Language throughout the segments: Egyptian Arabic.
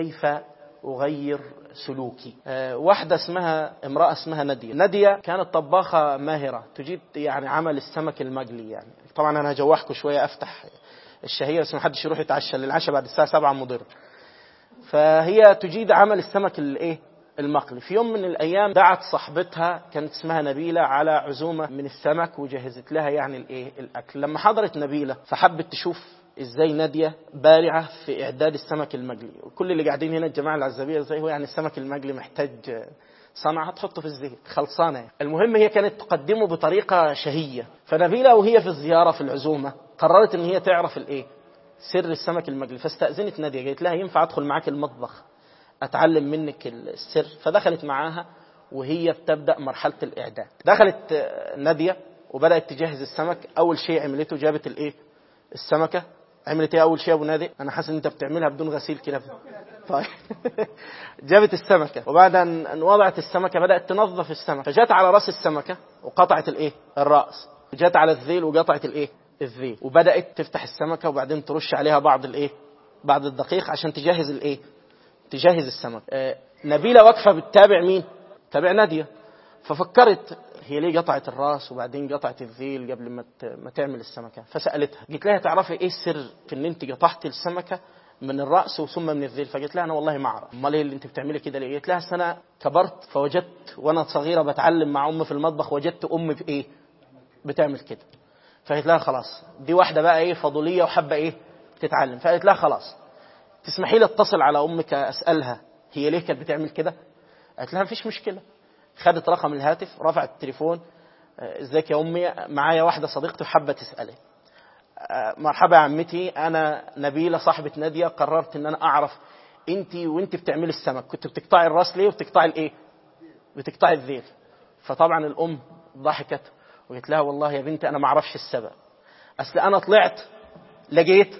كيف أغير سلوكي أه واحدة اسمها امرأة اسمها نادية نادية كانت طباخة ماهرة تجيد يعني عمل السمك المقلي يعني طبعا أنا هجوحكم شوية أفتح الشهية بس ما حدش يروح يتعشى للعشاء بعد الساعة 7 مضر فهي تجيد عمل السمك الايه المقلي في يوم من الايام دعت صاحبتها كانت اسمها نبيله على عزومه من السمك وجهزت لها يعني الايه الاكل لما حضرت نبيله فحبت تشوف ازاي ناديه بارعه في اعداد السمك المقلي وكل اللي قاعدين هنا الجماعه العزابيه زي هو يعني السمك المقلي محتاج صنعة تحطه في الزيت خلصانة يعني. المهم هي كانت تقدمه بطريقة شهية فنبيلة وهي في الزيارة في العزومة قررت ان هي تعرف الايه سر السمك المقلي فاستأذنت نادية قالت لها ينفع ادخل معاك المطبخ اتعلم منك السر فدخلت معاها وهي بتبدا مرحله الاعداد دخلت ناديه وبدات تجهز السمك اول شيء عملته جابت الايه السمكه عملت ايه اول شيء يا ابو نادي انا حاسس ان انت بتعملها بدون غسيل كده طيب جابت السمكه وبعد ان وضعت السمكه بدات تنظف السمكه فجت على راس السمكه وقطعت الايه الراس جت على الذيل وقطعت الايه الذيل وبدات تفتح السمكه وبعدين ترش عليها بعض الايه بعض الدقيق عشان تجهز الايه تجهز السمك آه نبيلة واقفة بتتابع مين تابع نادية ففكرت هي ليه قطعت الراس وبعدين قطعت الذيل قبل ما ما تعمل السمكة فسألتها قلت لها تعرفي ايه السر في ان انت قطعت السمكة من الرأس ثم من الذيل فقلت لها انا والله ما اعرف امال ايه اللي انت بتعملي كده ليه قلت لها انا كبرت فوجدت وانا صغيرة بتعلم مع امي في المطبخ وجدت امي بايه بتعمل كده فقلت لها خلاص دي واحدة بقى ايه فضولية وحابة ايه تتعلم فقالت لها خلاص تسمحي لي اتصل على امك اسالها هي ليه كانت بتعمل كده قالت لها مفيش مشكله خدت رقم الهاتف رفعت التليفون ازيك يا امي معايا واحده صديقتي وحابه تسالي مرحبا يا عمتي انا نبيله صاحبه ناديه قررت ان انا اعرف انت وانت بتعملي السمك كنت بتقطعي الراس ليه وبتقطعي الايه بتقطعي الذيل فطبعا الام ضحكت وقالت لها والله يا بنتي انا ما اعرفش السبب اصل انا طلعت لقيت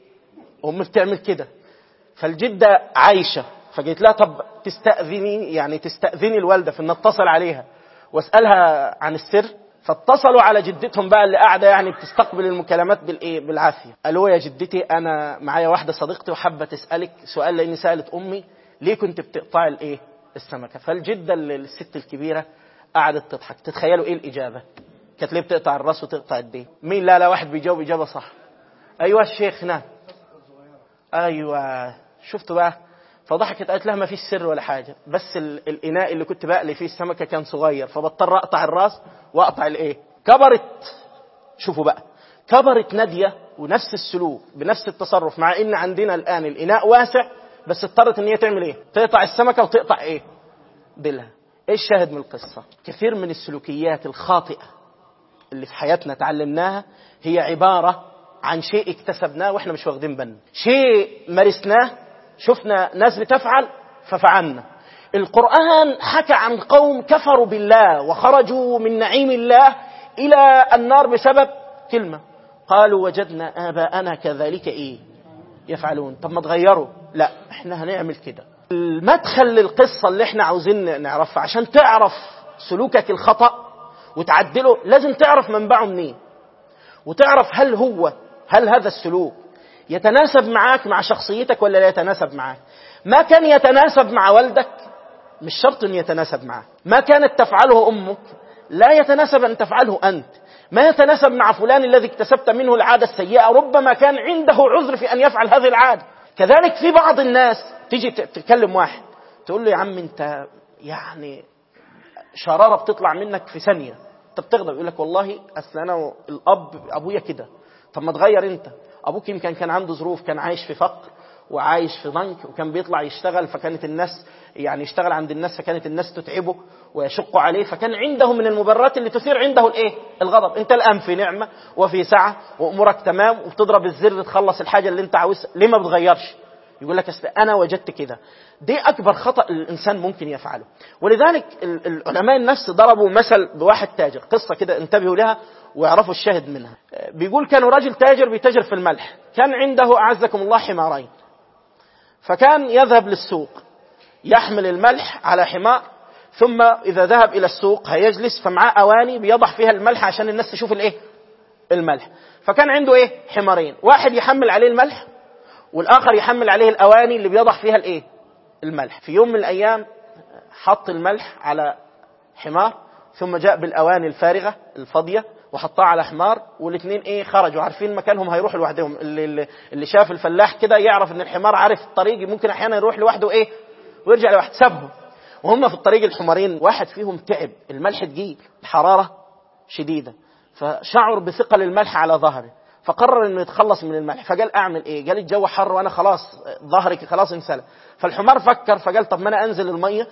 امي بتعمل كده فالجدة عايشة فقلت لها طب تستأذني يعني تستأذني الوالدة في ان اتصل عليها واسألها عن السر فاتصلوا على جدتهم بقى اللي قاعدة يعني بتستقبل المكالمات بالايه بالعافية قالوا يا جدتي انا معايا واحدة صديقتي وحابة تسألك سؤال لاني سألت امي ليه كنت بتقطعي الايه السمكة فالجدة الست الكبيرة قعدت تضحك تتخيلوا ايه الاجابة كانت ليه بتقطع الراس وتقطع الدين مين لا لا واحد بيجاوب اجابة صح ايوه الشيخ نعم ايوه شفتوا بقى فضحكت قالت لها ما فيش سر ولا حاجه بس الاناء اللي كنت بقلي فيه السمكه كان صغير فبضطر اقطع الراس واقطع الايه كبرت شوفوا بقى كبرت ناديه ونفس السلوك بنفس التصرف مع ان عندنا الان الاناء واسع بس اضطرت ان هي تعمل ايه تقطع السمكه وتقطع ايه ديلها ايه الشاهد من القصه كثير من السلوكيات الخاطئه اللي في حياتنا تعلمناها هي عباره عن شيء اكتسبناه واحنا مش واخدين بالنا شيء مارسناه شفنا ناس بتفعل ففعلنا القرآن حكى عن قوم كفروا بالله وخرجوا من نعيم الله إلى النار بسبب كلمة قالوا وجدنا آباءنا كذلك إيه يفعلون طب ما تغيروا لا احنا هنعمل كده المدخل للقصة اللي احنا عاوزين نعرفها عشان تعرف سلوكك الخطأ وتعدله لازم تعرف منبعه منين وتعرف هل هو هل هذا السلوك يتناسب معاك مع شخصيتك ولا لا يتناسب معاك ما كان يتناسب مع والدك مش شرط ان يتناسب معك ما كانت تفعله امك لا يتناسب ان تفعله انت ما يتناسب مع فلان الذي اكتسبت منه العاده السيئه ربما كان عنده عذر في ان يفعل هذه العاده كذلك في بعض الناس تيجي تكلم واحد تقول له يا عم انت يعني شراره بتطلع منك في ثانيه انت بتغضب يقول لك والله اصل انا الاب ابويا كده طب ما تغير انت ابوك يمكن كان عنده ظروف كان عايش في فقر وعايش في ضنك وكان بيطلع يشتغل فكانت الناس يعني يشتغل عند الناس فكانت الناس تتعبه ويشق عليه فكان عنده من المبررات اللي تثير عنده الايه؟ الغضب، انت الان في نعمه وفي سعه وامورك تمام وبتضرب الزر تخلص الحاجه اللي انت عاوزها، ليه ما بتغيرش؟ يقول لك اصل انا وجدت كده. دي اكبر خطا الانسان ممكن يفعله، ولذلك العلماء النفس ضربوا مثل بواحد تاجر، قصه كده انتبهوا لها ويعرفوا الشاهد منها. بيقول كان راجل تاجر بيتاجر في الملح، كان عنده اعزكم الله حمارين. فكان يذهب للسوق يحمل الملح على حمار ثم اذا ذهب الى السوق هيجلس فمعاه اواني بيضع فيها الملح عشان الناس تشوف الايه الملح فكان عنده ايه حمارين واحد يحمل عليه الملح والاخر يحمل عليه الاواني اللي بيضع فيها الايه الملح في يوم من الأيام حط الملح على حمار ثم جاء بالأواني الفارغة الفاضية وحطها على حمار والاثنين ايه خرجوا عارفين مكانهم هيروحوا لوحدهم اللي, اللي, اللي شاف الفلاح كده يعرف ان الحمار عارف الطريق ممكن احيانا يروح لوحده ايه ويرجع لوحده سابهم وهم في الطريق الحمارين واحد فيهم تعب الملح تقيل الحرارة شديدة فشعر بثقل الملح على ظهره فقرر انه يتخلص من الملح فقال اعمل ايه قال الجو حر وانا خلاص ظهري خلاص انسلى فالحمار فكر فقال طب ما انا انزل الميه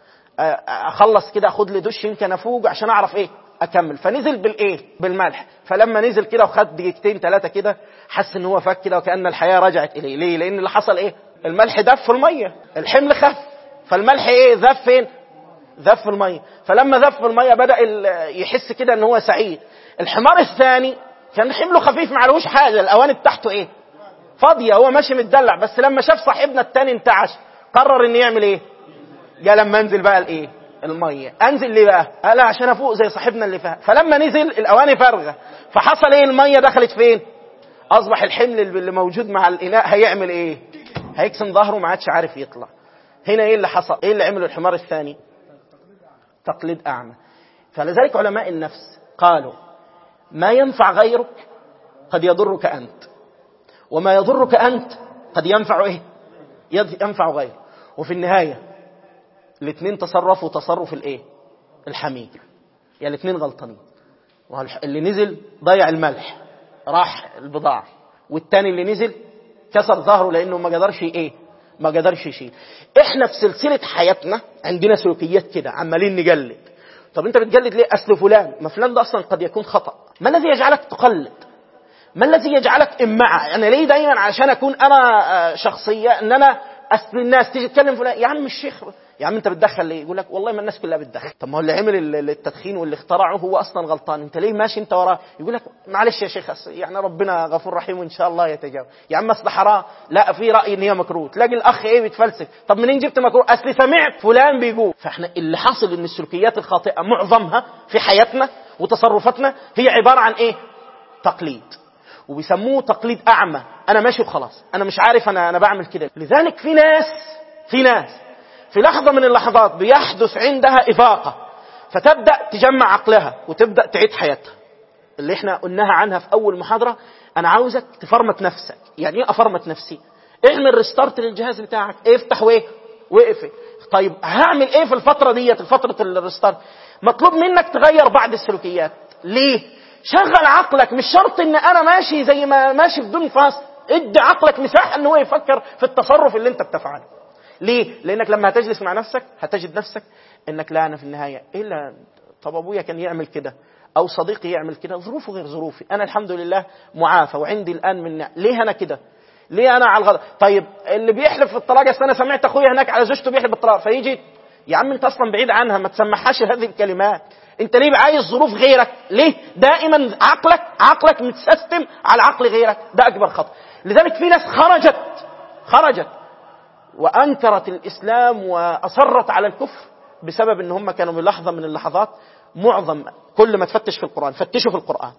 اخلص كده اخد لي دش يمكن افوق عشان اعرف ايه اكمل فنزل بالايه بالملح فلما نزل كده وخد دقيقتين ثلاثه كده حس ان هو فك كده وكان الحياه رجعت اليه ليه لان اللي حصل ايه الملح دف في الميه الحمل خف فالملح ايه ذف فين ذف في الميه فلما ذف في الميه بدا يحس كده ان هو سعيد الحمار الثاني كان حمله خفيف ما عليهوش حاجه الاواني بتاعته ايه فاضيه هو ماشي متدلع بس لما شاف صاحبنا الثاني انتعش قرر ان يعمل ايه قال لما انزل بقى الايه الميه انزل ليه بقى قال عشان افوق زي صاحبنا اللي فات فلما نزل الاواني فارغه فحصل ايه الميه دخلت فين اصبح الحمل اللي موجود مع الاناء هيعمل ايه هيكسم ظهره ما عادش عارف يطلع هنا ايه اللي حصل ايه اللي عمله الحمار الثاني تقليد اعمى فلذلك علماء النفس قالوا ما ينفع غيرك قد يضرك انت وما يضرك انت قد ينفع ايه ينفع غيرك وفي النهايه الاثنين تصرفوا تصرف الايه الحمير يعني الاثنين غلطانين اللي نزل ضيع الملح راح البضاعة والتاني اللي نزل كسر ظهره لانه ما قدرش ايه ما قدرش يشيل احنا في سلسلة حياتنا عندنا سلوكيات كده عمالين نجلد طب انت بتجلد ليه اصل فلان ما فلان ده اصلا قد يكون خطأ ما الذي يجعلك تقلد ما الذي يجعلك امعة يعني ليه دايما عشان اكون انا شخصية ان انا اصل الناس تيجي تتكلم فلان يا عم الشيخ يا عم انت بتدخل ليه يقول لك والله ما الناس كلها بتدخل طب ما هو اللي عمل التدخين واللي اخترعه هو اصلا غلطان انت ليه ماشي انت وراه يقول لك معلش يا شيخ يعني ربنا غفور رحيم وان شاء الله يتجاوز يا عم اصل حرام لا في راي ان هي مكروه تلاقي الاخ ايه بيتفلسف طب منين جبت مكروه اصل سمعت فلان بيقول فاحنا اللي حاصل ان السلوكيات الخاطئه معظمها في حياتنا وتصرفاتنا هي عباره عن ايه تقليد وبيسموه تقليد اعمى انا ماشي وخلاص انا مش عارف انا انا بعمل كده لذلك في ناس في ناس في لحظة من اللحظات بيحدث عندها إفاقة فتبدأ تجمع عقلها وتبدأ تعيد حياتها اللي احنا قلناها عنها في أول محاضرة أنا عاوزك تفرمت نفسك يعني إيه أفرمت نفسي اعمل ريستارت للجهاز بتاعك افتح وايه وقف طيب هعمل ايه في الفترة ديت فترة الريستارت مطلوب منك تغير بعض السلوكيات ليه شغل عقلك مش شرط ان انا ماشي زي ما ماشي بدون فاصل ادي عقلك مساحة ان هو يفكر في التصرف اللي انت بتفعله ليه؟ لانك لما هتجلس مع نفسك هتجد نفسك انك لا انا في النهايه الا طب ابويا كان يعمل كده او صديقي يعمل كده ظروفه غير ظروفي انا الحمد لله معافى وعندي الان من ليه انا كده ليه انا على الغلط طيب اللي بيحلف في الطلاق انا سمعت اخويا هناك على زوجته بيحلف بالطلاق فيجي يا عم انت اصلا بعيد عنها ما تسمحهاش هذه الكلمات انت ليه عايز ظروف غيرك ليه دائما عقلك عقلك متسيستم على عقل غيرك ده اكبر خطأ لذلك في ناس خرجت خرجت وانكرت الاسلام واصرت على الكفر بسبب ان هم كانوا بلحظه من اللحظات معظم كل ما تفتش في القران فتشوا في القران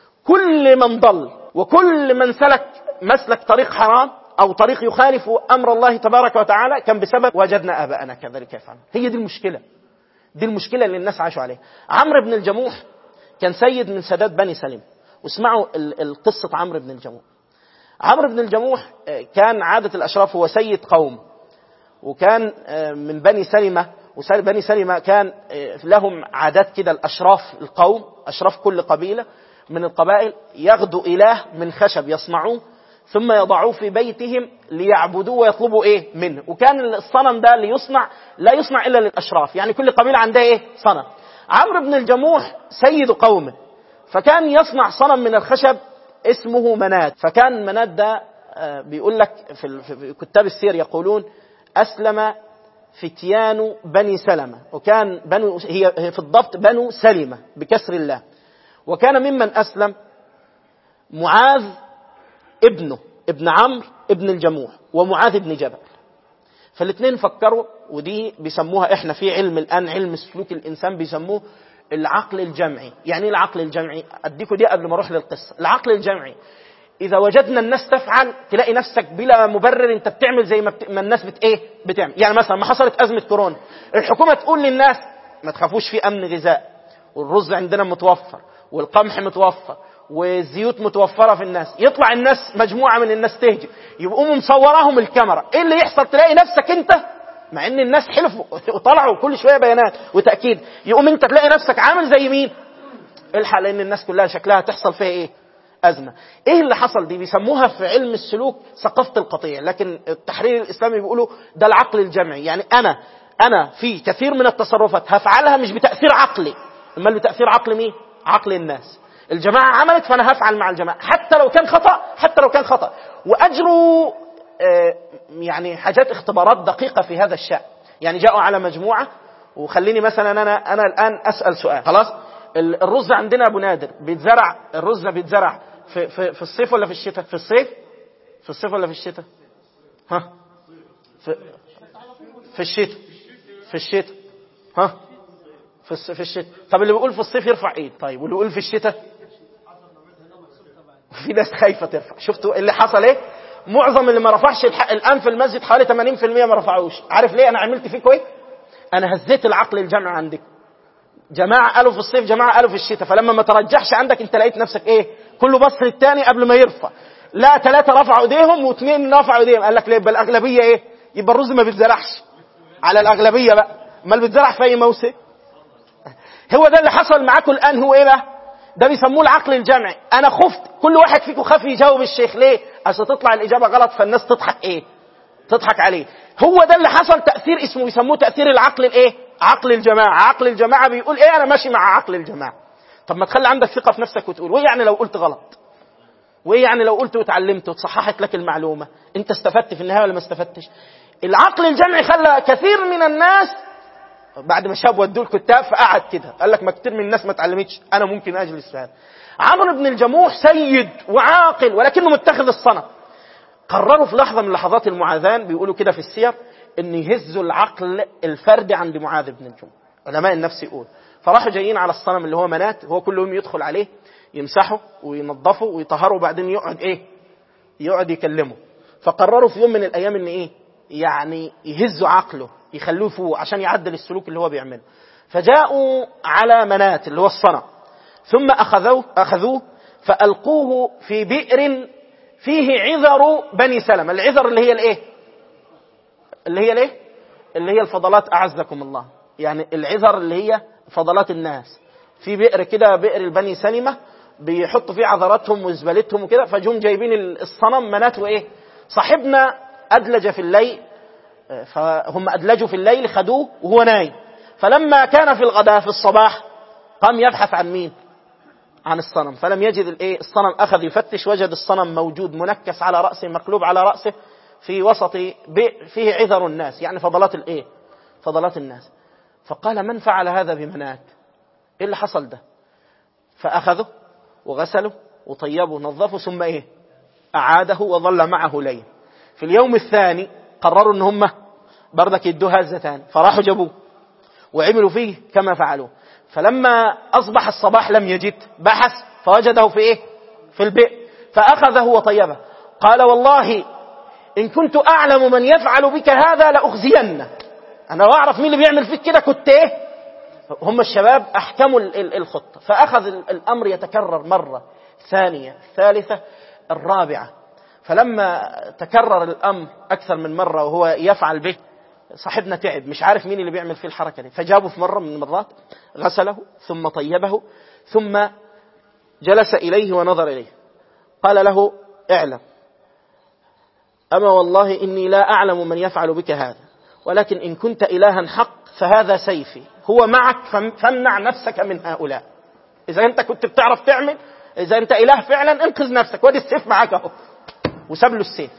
كل من ضل وكل من سلك مسلك طريق حرام او طريق يخالف امر الله تبارك وتعالى كان بسبب وجدنا اباءنا كذلك يفعلون هي دي المشكله دي المشكله اللي الناس عاشوا عليها عمرو بن الجموح كان سيد من سادات بني سليم واسمعوا القصه عمرو بن الجموح عمرو بن الجموح كان عادة الأشراف هو سيد قوم وكان من بني سلمة وبني سلمة كان لهم عادات كده الأشراف القوم أشراف كل قبيلة من القبائل يغدو إله من خشب يصنعوه ثم يضعوه في بيتهم ليعبدوه ويطلبوا ايه منه وكان الصنم ده اللي يصنع لا يصنع الا للاشراف يعني كل قبيله عندها ايه صنم عمرو بن الجموح سيد قومه فكان يصنع صنم من الخشب اسمه مناد فكان مناد ده بيقول لك في كتاب السير يقولون أسلم فتيان بني سلمة وكان بنو هي في الضبط بنو سلمة بكسر الله وكان ممن أسلم معاذ ابنه ابن عمرو ابن الجموح ومعاذ بن جبل فالاثنين فكروا ودي بيسموها احنا في علم الان علم سلوك الانسان بيسموه العقل الجمعي يعني ايه العقل الجمعي اديكوا دي قبل ما اروح للقصه العقل الجمعي اذا وجدنا الناس تفعل تلاقي نفسك بلا مبرر انت بتعمل زي ما, بت... ما الناس بت ايه بتعمل يعني مثلا ما حصلت ازمه كورونا الحكومه تقول للناس ما تخافوش في امن غذاء والرز عندنا متوفر والقمح متوفر والزيوت متوفره في الناس يطلع الناس مجموعه من الناس تهجم يقوموا مصوراهم الكاميرا ايه اللي يحصل تلاقي نفسك انت مع ان الناس حلفوا وطلعوا كل شويه بيانات وتاكيد يقوم انت تلاقي نفسك عامل زي مين الحق لان الناس كلها شكلها تحصل فيها ايه ازمه ايه اللي حصل دي بيسموها في علم السلوك ثقافه القطيع لكن التحرير الاسلامي بيقولوا ده العقل الجمعي يعني انا انا في كثير من التصرفات هفعلها مش بتاثير عقلي امال بتاثير عقل مين عقل الناس الجماعه عملت فانا هفعل مع الجماعه حتى لو كان خطا حتى لو كان خطا واجروا آه، يعني حاجات اختبارات دقيقه في هذا الشان يعني جاءوا على مجموعه وخليني مثلا انا انا الان اسال سؤال خلاص الرز عندنا ابو نادر بيتزرع الرز بيتزرع في, في, في الصيف ولا في الشتاء في الصيف في الصيف ولا في الشتاء ها في, في الشتاء في الشتاء ها في, في الشتاء طب اللي بيقول في الصيف يرفع ايد طيب واللي بيقول في الشتاء في ناس خايفه ترفع شفتوا اللي حصل ايه معظم اللي ما رفعش الان في المسجد حوالي 80% ما رفعوش عارف ليه انا عملت فيكم ايه انا هزيت العقل الجمعي عندكم جماعه قالوا في الصيف جماعه قالوا في الشتاء فلما ما ترجحش عندك انت لقيت نفسك ايه كله بص للتاني قبل ما يرفع لا ثلاثه رفعوا ايديهم واثنين رفعوا ايديهم قال لك ليه يبقى الاغلبيه ايه يبقى الرز ما بيتزرعش على الاغلبيه بقى امال بيتزرع في اي موسم هو ده اللي حصل معاكم الان هو ايه بقى ده بيسموه العقل الجمعي انا خفت كل واحد فيكم خاف يجاوب الشيخ ليه اصل تطلع الاجابه غلط فالناس تضحك ايه تضحك عليه هو ده اللي حصل تاثير اسمه بيسموه تاثير العقل الايه عقل الجماعه عقل الجماعه بيقول ايه انا ماشي مع عقل الجماعه طب ما تخلي عندك ثقه في نفسك وتقول وايه يعني لو قلت غلط وايه يعني لو قلت وتعلمت وتصححت لك المعلومه انت استفدت في النهايه ولا ما استفدتش العقل الجمعي خلى كثير من الناس بعد ما شاب ودوه الكتاب فقعد كده قال لك ما كتير من الناس ما اتعلمتش انا ممكن اجلس في هذا عمرو بن الجموح سيد وعاقل ولكنه متخذ الصنم قرروا في لحظه من لحظات المعاذان بيقولوا كده في السير ان يهزوا العقل الفردي عند معاذ بن الجموح علماء النفس يقول فراحوا جايين على الصنم اللي هو منات هو كل يوم يدخل عليه يمسحه وينظفه ويطهره وبعدين يقعد ايه يقعد يكلمه فقرروا في يوم من الايام ان ايه يعني يهزوا عقله يخلوه فوق عشان يعدل السلوك اللي هو بيعمله فجاءوا على منات اللي هو الصنم ثم أخذوه, أخذوه فألقوه في بئر فيه عذر بني سلمة العذر اللي هي الايه اللي هي الايه اللي هي الفضلات أعزكم الله يعني العذر اللي هي فضلات الناس في بئر كده بئر البني سلمة بيحطوا فيه عذراتهم وزبالتهم وكده فجم جايبين الصنم منات وايه صاحبنا أدلج في الليل فهم أدلجوا في الليل خدوه وهو نايم فلما كان في الغداء في الصباح قام يبحث عن مين عن الصنم فلم يجد الايه الصنم اخذ يفتش وجد الصنم موجود منكس على راسه مقلوب على راسه في وسط فيه عذر الناس يعني فضلات الايه فضلات الناس فقال من فعل هذا بمنات ايه اللي حصل ده فاخذه وغسله وطيبه ونظفه ثم ايه اعاده وظل معه ليل في اليوم الثاني قرروا ان هم بردك يدوه هزه ثاني فراحوا جابوه وعملوا فيه كما فعلوا فلما أصبح الصباح لم يجد بحث فوجده في إيه في البئر فأخذه وطيبه قال والله إن كنت أعلم من يفعل بك هذا لأخزينه أنا لو أعرف مين اللي بيعمل فيك كده كنت إيه هم الشباب أحكموا الخطة فأخذ الأمر يتكرر مرة ثانية ثالثة الرابعة فلما تكرر الأمر أكثر من مرة وهو يفعل به صاحبنا تعب مش عارف مين اللي بيعمل فيه الحركة دي فجابه في مرة من المرات غسله ثم طيبه ثم جلس إليه ونظر إليه قال له اعلم أما والله إني لا أعلم من يفعل بك هذا ولكن إن كنت إلها حق فهذا سيفي هو معك فامنع نفسك من هؤلاء إذا أنت كنت بتعرف تعمل إذا أنت إله فعلا انقذ نفسك وادي السيف معك أهو وساب له السيف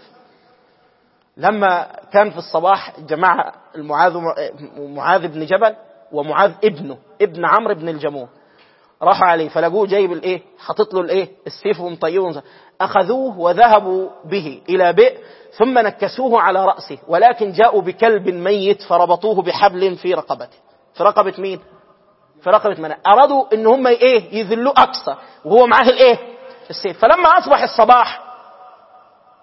لما كان في الصباح جماعة المعاذ معاذ بن جبل ومعاذ ابنه ابن عمرو بن الجموع راحوا عليه فلقوه جايب الايه حاطط له الايه السيف ومطيبه اخذوه وذهبوا به الى بئر ثم نكسوه على راسه ولكن جاءوا بكلب ميت فربطوه بحبل في رقبته في رقبه مين في رقبه من ارادوا ان هم ايه يذلوه اكثر وهو معاه الايه السيف فلما اصبح الصباح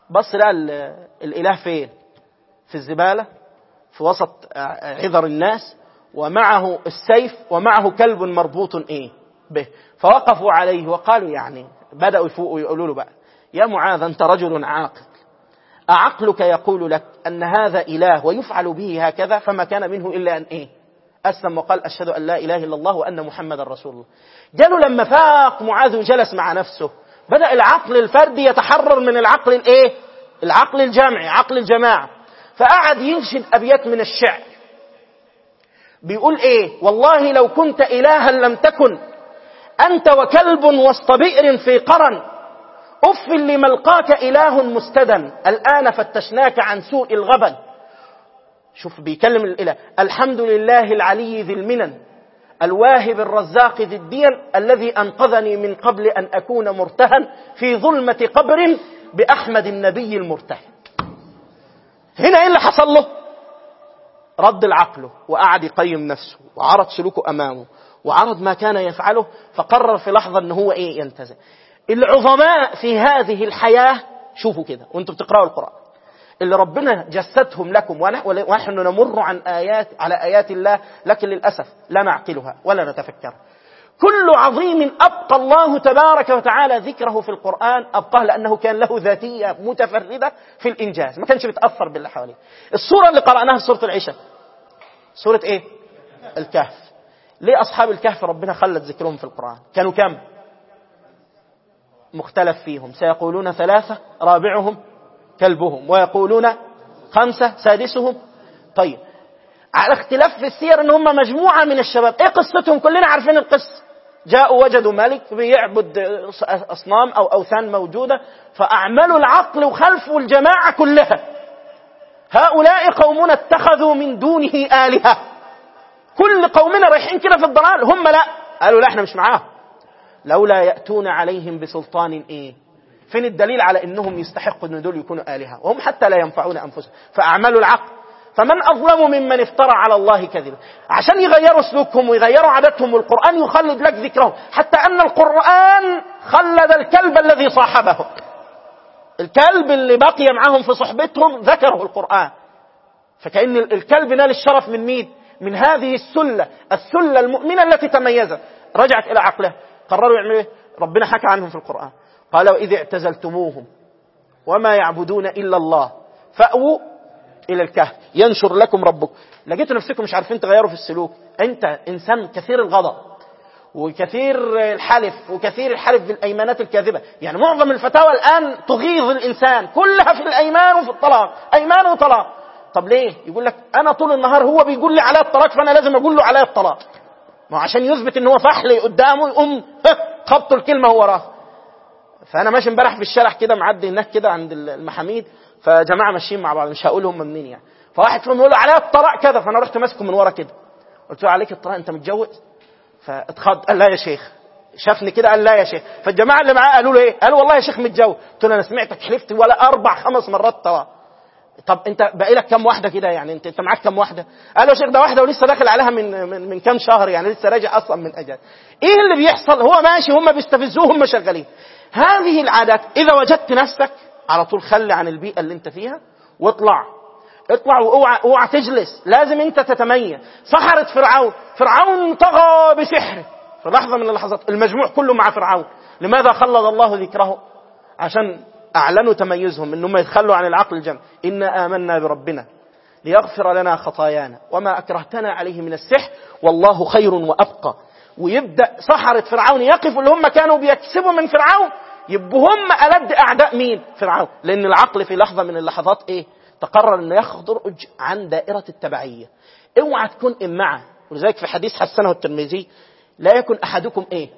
بص لقى الاله فين في الزباله في وسط عذر الناس ومعه السيف ومعه كلب مربوط ايه به فوقفوا عليه وقالوا يعني بدأوا يفوقوا يقولوا له بقى يا معاذ أنت رجل عاقل أعقلك يقول لك أن هذا إله ويفعل به هكذا فما كان منه إلا أن إيه أسلم وقال أشهد أن لا إله إلا الله وأن محمد رسول الله قالوا لما فاق معاذ وجلس مع نفسه بدأ العقل الفردي يتحرر من العقل الإيه العقل الجمعي عقل الجماعة فقعد ينشد أبيات من الشعر بيقول إيه والله لو كنت إلها لم تكن أنت وكلب وسط بئر في قرن أف لملقاك إله مستدن الآن فتشناك عن سوء الغبن شوف بيكلم الإله الحمد لله العلي ذي المنن الواهب الرزاق ذي الدين الذي أنقذني من قبل أن أكون مرتهن في ظلمة قبر بأحمد النبي المرتهن هنا إيه اللي حصل له رد العقل وقعد يقيم نفسه وعرض سلوكه أمامه وعرض ما كان يفعله فقرر في لحظة أنه هو إيه ينتزع العظماء في هذه الحياة شوفوا كده وانتم بتقرأوا القرآن اللي ربنا جسدهم لكم ونحن نمر عن آيات على آيات الله لكن للأسف لا نعقلها ولا نتفكرها كل عظيم أبقى الله تبارك وتعالى ذكره في القرآن أبقاه لأنه كان له ذاتية متفردة في الإنجاز ما كانش بيتأثر باللي حواليه الصورة اللي قرأناها سورة العشاء سورة إيه الكهف ليه أصحاب الكهف ربنا خلت ذكرهم في القرآن كانوا كم مختلف فيهم سيقولون ثلاثة رابعهم كلبهم ويقولون خمسة سادسهم طيب على اختلاف في السير ان هم مجموعة من الشباب ايه قصتهم كلنا عارفين القصة جاءوا وجدوا ملك بيعبد اصنام او اوثان موجودة فاعملوا العقل وخلفوا الجماعة كلها هؤلاء قومنا اتخذوا من دونه آلهة كل قومنا رايحين كده في الضلال هم لا قالوا لا احنا مش معاهم لولا يأتون عليهم بسلطان ايه فين الدليل على انهم يستحقوا ان دول يكونوا آلهة وهم حتى لا ينفعون انفسهم فاعملوا العقل فمن اظلم ممن افترى على الله كذبا عشان يغيروا سلوكهم ويغيروا عاداتهم والقرآن يخلد لك ذكرهم حتى ان القرآن خلد الكلب الذي صاحبه الكلب اللي بقي معهم في صحبتهم ذكره القرآن فكأن الكلب نال الشرف من مين من هذه السلة السلة المؤمنة التي تميزت رجعت إلى عقلها قرروا يعملوا ايه ربنا حكى عنهم في القرآن قال وإذ اعتزلتموهم وما يعبدون إلا الله فأووا إلى الكهف ينشر لكم ربك لقيتوا نفسكم مش عارفين تغيروا في السلوك أنت إنسان كثير الغضب وكثير الحلف وكثير الحلف بالأيمانات الكاذبة يعني معظم الفتاوى الآن تغيظ الإنسان كلها في الأيمان وفي الطلاق أيمان وطلاق طب ليه يقول لك أنا طول النهار هو بيقول لي على الطلاق فأنا لازم أقول له على الطلاق ما عشان يثبت ان هو فحل قدامه يقوم خبطه الكلمه هو وراه فانا ماشي امبارح في الشارع كده معدي هناك كده عند المحاميد فجماعه ماشيين مع بعض مش هقول هم منين يعني فواحد فيهم يقول عليا الطلاق كذا فانا رحت ماسكه من ورا كده قلت له عليك الطلاق انت متجوز فاتخض قال لا يا شيخ شافني كده قال لا يا شيخ فالجماعه اللي معاه قالوا له ايه قالوا والله يا شيخ متجوز قلت له انا سمعتك حلفت ولا اربع خمس مرات طلاق طب انت باقي لك كام واحده كده يعني انت انت معاك كام واحده قالوا يا شيخ ده واحده ولسه داخل عليها من من, من كام شهر يعني لسه راجع اصلا من اجل ايه اللي بيحصل هو ماشي هم بيستفزوه هم شغالين هذه العادات اذا وجدت نفسك على طول خلي عن البيئه اللي انت فيها واطلع اطلع واوعى اوعى تجلس لازم انت تتميز سحرة فرعون فرعون طغى بسحره في لحظه من اللحظات المجموع كله مع فرعون لماذا خلد الله ذكره عشان أعلنوا تميزهم أنهم يتخلوا عن العقل الجمع إنا آمنا بربنا ليغفر لنا خطايانا وما أكرهتنا عليه من السحر والله خير وأبقى ويبدأ سحرة فرعون يقف اللي هم كانوا بيكسبوا من فرعون يبقوا هم ألد أعداء مين فرعون لأن العقل في لحظة من اللحظات إيه تقرر أنه يخرج عن دائرة التبعية اوعى تكون إمعة ولذلك في حديث حسنه الترمذي لا يكن أحدكم إيه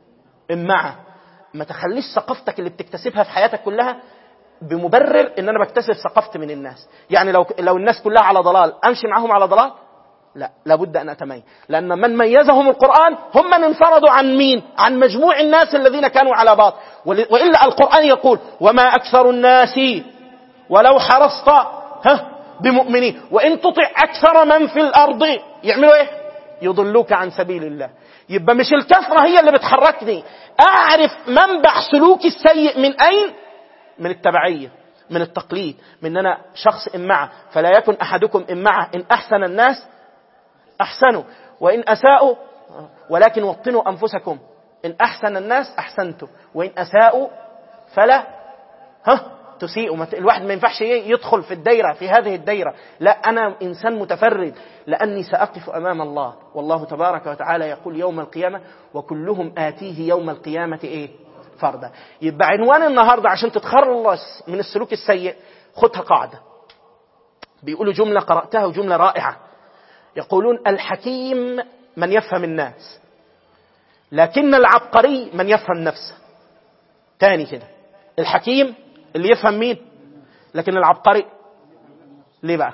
إمعة ما تخليش ثقافتك اللي بتكتسبها في حياتك كلها بمبرر ان انا بكتسب ثقافتي من الناس يعني لو لو الناس كلها على ضلال امشي معاهم على ضلال لا لابد ان اتميز لان من ميزهم القران هم من انفردوا عن مين عن مجموع الناس الذين كانوا على باطل والا القران يقول وما اكثر الناس ولو حرصت ها بمؤمنين وان تطع اكثر من في الارض يعملوا ايه يضلوك عن سبيل الله يبقى مش الكثره هي اللي بتحركني اعرف منبع سلوكي السيء من اين من التبعيه من التقليد من ان انا شخص امعه فلا يكن احدكم امعه ان احسن الناس احسنوا وان اساءوا ولكن وطنوا انفسكم ان احسن الناس احسنتم وان اساءوا فلا ها تسيء الواحد ما ينفعش يدخل في الدايرة في هذه الدايرة لا أنا إنسان متفرد لأني سأقف أمام الله والله تبارك وتعالى يقول يوم القيامة وكلهم آتيه يوم القيامة إيه فردا يبقى عنوان النهاردة عشان تتخلص من السلوك السيء خدها قاعدة بيقولوا جملة قرأتها وجملة رائعة يقولون الحكيم من يفهم الناس لكن العبقري من يفهم نفسه تاني كده الحكيم اللي يفهم مين لكن العبقري ليه بقى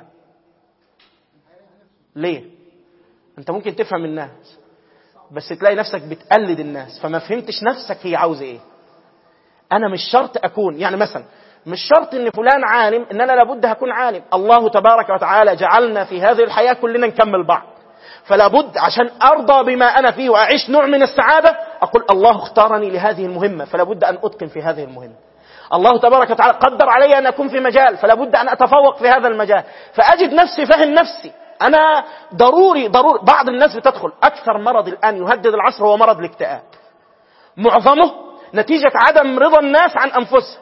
ليه انت ممكن تفهم الناس بس تلاقي نفسك بتقلد الناس فما فهمتش نفسك هي عاوزه ايه انا مش شرط اكون يعني مثلا مش شرط ان فلان عالم ان انا لابد هكون عالم الله تبارك وتعالى جعلنا في هذه الحياه كلنا نكمل بعض فلا بد عشان ارضى بما انا فيه واعيش نوع من السعاده اقول الله اختارني لهذه المهمه فلا بد ان اتقن في هذه المهمه الله تبارك وتعالى قدر علي ان اكون في مجال فلا بد ان اتفوق في هذا المجال فاجد نفسي فهم نفسي انا ضروري ضروري بعض الناس بتدخل اكثر مرض الان يهدد العصر هو مرض الاكتئاب معظمه نتيجه عدم رضا الناس عن انفسهم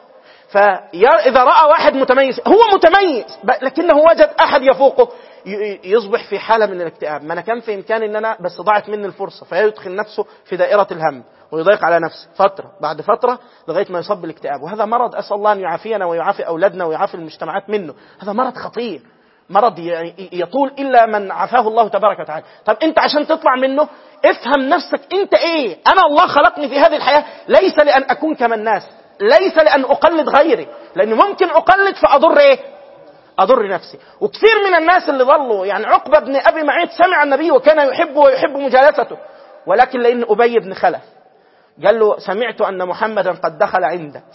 فإذا رأى واحد متميز هو متميز لكنه وجد أحد يفوقه يصبح في حالة من الاكتئاب ما أنا كان في إمكاني أن أنا بس ضاعت مني الفرصة فيدخل نفسه في دائرة الهم ويضيق على نفسه فترة بعد فترة لغاية ما يصاب بالاكتئاب وهذا مرض أسأل الله أن يعافينا ويعافي أولادنا ويعافي المجتمعات منه هذا مرض خطير مرض يطول إلا من عافاه الله تبارك وتعالى طب أنت عشان تطلع منه افهم نفسك أنت إيه أنا الله خلقني في هذه الحياة ليس لأن أكون كما الناس ليس لأن أقلد غيري لأن ممكن أقلد فأضر إيه أضر نفسي وكثير من الناس اللي ظلوا يعني عقبة بن أبي معيط سمع النبي وكان يحبه ويحب مجالسته ولكن لأن أبي بن خلف قال له سمعت أن محمدا قد دخل عندك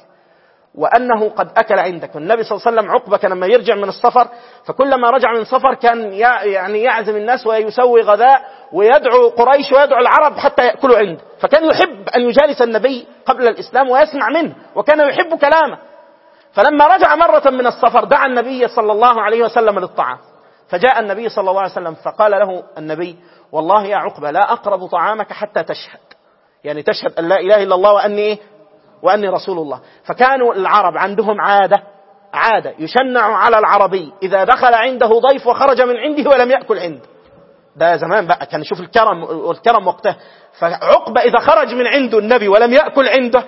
وأنه قد أكل عندك والنبي صلى الله عليه وسلم عقبة كان لما يرجع من السفر فكلما رجع من سفر كان يعني يعزم الناس ويسوي غذاء ويدعو قريش ويدعو العرب حتى يأكلوا عنده فكان يحب أن يجالس النبي قبل الإسلام ويسمع منه وكان يحب كلامه فلما رجع مرة من السفر دعا النبي صلى الله عليه وسلم للطعام فجاء النبي صلى الله عليه وسلم فقال له النبي والله يا عقبة لا أقرب طعامك حتى تشهد يعني تشهد أن لا إله إلا الله وأني إيه؟ وأني رسول الله فكانوا العرب عندهم عادة عادة يشنع على العربي إذا دخل عنده ضيف وخرج من عنده ولم يأكل عنده ده زمان بقى كان يشوف الكرم والكرم وقته فعقبة إذا خرج من عنده النبي ولم يأكل عنده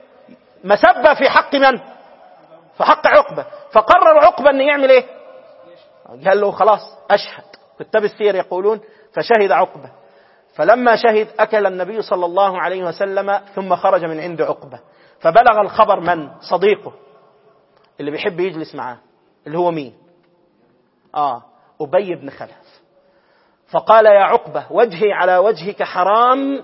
مسبة في حق من؟ في حق عقبة فقرر عقبة أن يعمل إيه؟ قال له خلاص أشهد كتاب السير يقولون فشهد عقبة فلما شهد أكل النبي صلى الله عليه وسلم ثم خرج من عند عقبة فبلغ الخبر من صديقه اللي بيحب يجلس معاه اللي هو مين آه أبي بن خلف فقال يا عقبة وجهي على وجهك حرام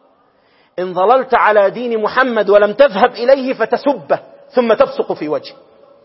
إن ظللت على دين محمد ولم تذهب إليه فتسبه ثم تبصق في وجهه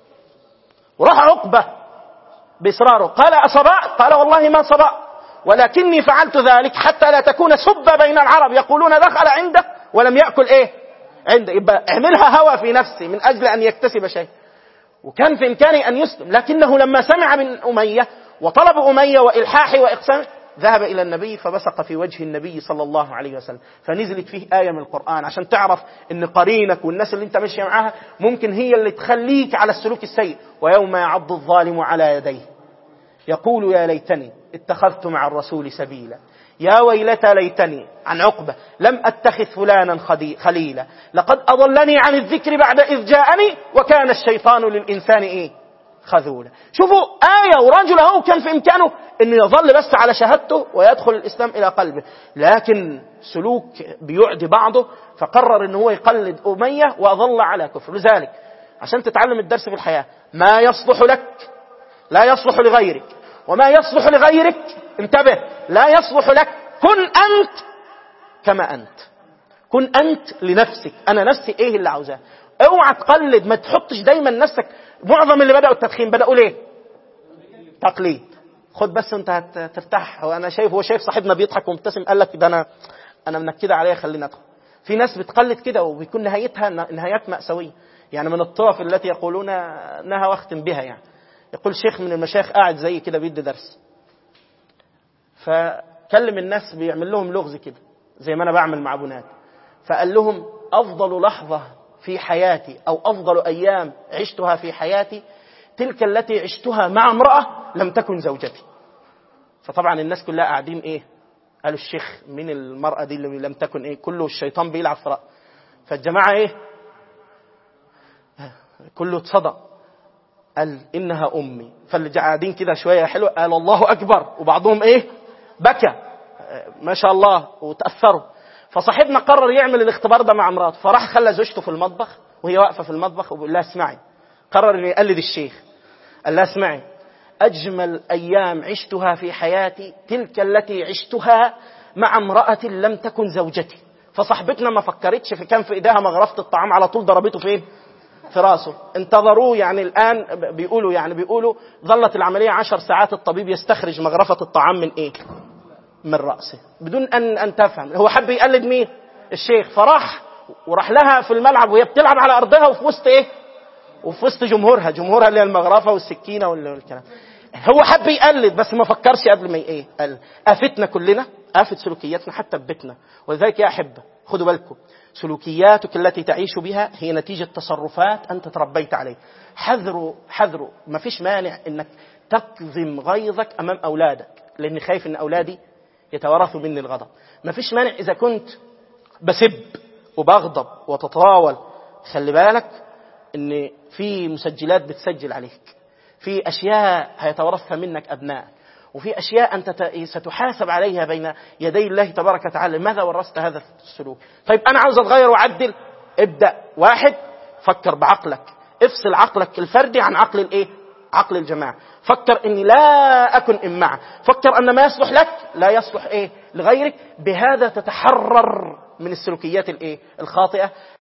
وراح عقبة بإصراره قال أصبأت قال والله ما صبأت ولكني فعلت ذلك حتى لا تكون سبة بين العرب يقولون دخل عنده ولم يأكل إيه عنده يبقى اعملها هوى في نفسي من أجل أن يكتسب شيء وكان في إمكانه أن يسلم لكنه لما سمع من أمية وطلب أمية وإلحاحه وإقسامه ذهب إلى النبي فبصق في وجه النبي صلى الله عليه وسلم فنزلت فيه آية من القرآن عشان تعرف أن قرينك والناس اللي أنت ماشي معاها ممكن هي اللي تخليك على السلوك السيء ويوم يعض الظالم على يديه يقول يا ليتني اتخذت مع الرسول سبيلا يا ويلتى ليتني عن عقبة لم أتخذ فلانا خليلا لقد أضلني عن الذكر بعد إذ جاءني وكان الشيطان للإنسان إيه خذولا شوفوا آية ورجل أهو كان في إمكانه أنه يظل بس على شهادته ويدخل الإسلام إلى قلبه لكن سلوك بيعدي بعضه فقرر أنه هو يقلد أمية وأظل على كفر لذلك عشان تتعلم الدرس في الحياة ما يصلح لك لا يصلح لغيرك وما يصلح لغيرك انتبه لا يصلح لك كن أنت كما أنت كن أنت لنفسك أنا نفسي إيه اللي عاوزاه اوعى تقلد ما تحطش دايما نفسك معظم اللي بدأوا التدخين بدأوا ليه تقليد خد بس انت هترتاح وانا شايف هو شايف صاحبنا بيضحك ومبتسم قال لك ده انا انا منكده عليا خليني ادخل في ناس بتقلد كده وبيكون نهايتها نهايات مأساوية يعني من الطرف التي يقولون انها واختم بها يعني يقول شيخ من المشايخ قاعد زي كده بيدي درس فكلم الناس بيعمل لهم لغز كده زي ما انا بعمل مع بنات فقال لهم افضل لحظه في حياتي او افضل ايام عشتها في حياتي تلك التي عشتها مع امراه لم تكن زوجتي فطبعا الناس كلها قاعدين ايه قالوا الشيخ مين المرأة دي اللي لم تكن ايه كله الشيطان بيلعب في رأى فالجماعة ايه كله اتصدى قال انها امي فاللي قاعدين كده شويه حلو قال الله اكبر وبعضهم ايه بكى ما شاء الله وتاثروا فصاحبنا قرر يعمل الاختبار ده مع مراته فراح خلى زوجته في المطبخ وهي واقفه في المطبخ وبيقول لها اسمعي قرر انه يقلد الشيخ قال لها اسمعي اجمل ايام عشتها في حياتي تلك التي عشتها مع امراه لم تكن زوجتي فصاحبتنا ما فكرتش في كان في ايديها مغرفه الطعام على طول ضربته فين في راسه انتظروه يعني الآن بيقولوا يعني بيقولوا ظلت العملية عشر ساعات الطبيب يستخرج مغرفة الطعام من إيه من رأسه بدون أن أن تفهم هو حب يقلد مين الشيخ فراح وراح لها في الملعب وهي بتلعب على أرضها وفي وسط إيه وفي وسط جمهورها جمهورها اللي هي المغرفة والسكينة والكلام هو حب يقلد بس ما فكرش قبل ما ايه قال افتنا كلنا افت سلوكياتنا حتى في بيتنا ولذلك يا احبه خدوا بالكم سلوكياتك التي تعيش بها هي نتيجة تصرفات أنت تربيت عليه حذروا حذروا ما فيش مانع أنك تكظم غيظك أمام أولادك لأني خايف أن أولادي يتورثوا مني الغضب ما فيش مانع إذا كنت بسب وبغضب وتطاول خلي بالك أن في مسجلات بتسجل عليك في أشياء هيتورثها منك أبنائك وفي أشياء أنت ستحاسب عليها بين يدي الله تبارك وتعالى لماذا ورثت هذا السلوك طيب أنا عاوز أتغير وأعدل ابدأ واحد فكر بعقلك افصل عقلك الفردي عن عقل الايه عقل الجماعة فكر اني لا اكن امعة فكر ان ما يصلح لك لا يصلح ايه لغيرك بهذا تتحرر من السلوكيات الايه الخاطئة